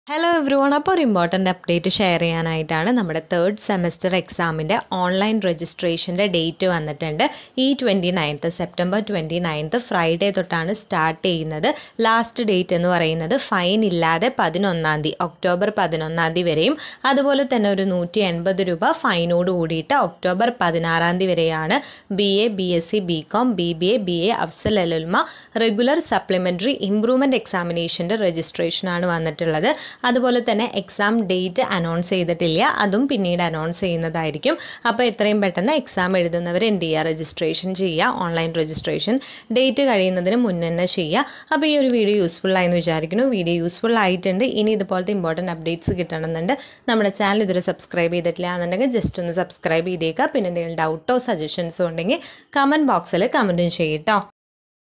hello every one അപ്പോൾ ഒരു important update share ചെയ്യാനായിട്ടാണ് നമ്മുടെ തേർഡ് സെമസ്റ്റർ എക്സാമിൻ്റെ ഓൺലൈൻ രജിസ്ട്രേഷൻ്റെ ഡേറ്റ് വന്നിട്ടുണ്ട് ഈ twenty ninth September twenty ninth Friday തൊട്ടാണ് സ്റ്റാർട്ട് ചെയ്യുന്നത് ലാസ്റ്റ് ഡേറ്റ് എന്ന് പറയുന്നത് ഫൈൻ ഇല്ലാതെ പതിനൊന്നാം തീയതി ഒക്ടോബർ പതിനൊന്നാം തീയതി വരെയും അതുപോലെ തന്നെ ഒരു നൂറ്റി എൺപത് രൂപ ഫൈനോട് കൂടിയിട്ട് ഒക്ടോബർ പതിനാറാം തീയതി വരെയാണ് B A B S C B com B B A B A Afzal Ulama regular supplementary improvement എക്സാമിനേഷൻ്റെ രജിസ്ട്രേഷനാണ് വന്നിട്ടുള്ളത് അതുപോലെ തന്നെ എക്സാം ഡേറ്റ് അനൗൺസ് ചെയ്തിട്ടില്ല അതും പിന്നീട് അനൗൺസ് ചെയ്യുന്നതായിരിക്കും അപ്പോൾ എത്രയും പെട്ടെന്ന് എക്സാം എഴുതുന്നവർ എന്ത് ചെയ്യുക രജിസ്ട്രേഷൻ ചെയ്യുക ഓൺലൈൻ രജിസ്ട്രേഷൻ ഡേറ്റ് കഴിയുന്നതിന് മുന്നേ തന്നെ ചെയ്യുക അപ്പോൾ ഈ ഒരു വീഡിയോ യൂസ്ഫുൾ ആയെന്ന് വിചാരിക്കുന്നു വീഡിയോ യൂസ്ഫുൾ ആയിട്ടുണ്ട് ഇനി ഇതുപോലത്തെ ഇമ്പോർട്ടൻറ്റ് അപ്ഡേറ്റ്സ് കിട്ടണമെന്നുണ്ട് നമ്മുടെ ചാനൽ ഇതുവരെ സബ്സ്ക്രൈബ് ചെയ്തിട്ടില്ല എന്നുണ്ടെങ്കിൽ ജസ്റ്റ് ഒന്ന് സബ്സ്ക്രൈബ് ചെയ്തേക്കുക പിന്നെ എന്തെങ്കിലും ഡൗട്ടോ സജഷൻസോ ഉണ്ടെങ്കിൽ കമൻറ്റ് ബോക്സിൽ കമൻറ്റും ചെയ്യട്ടോ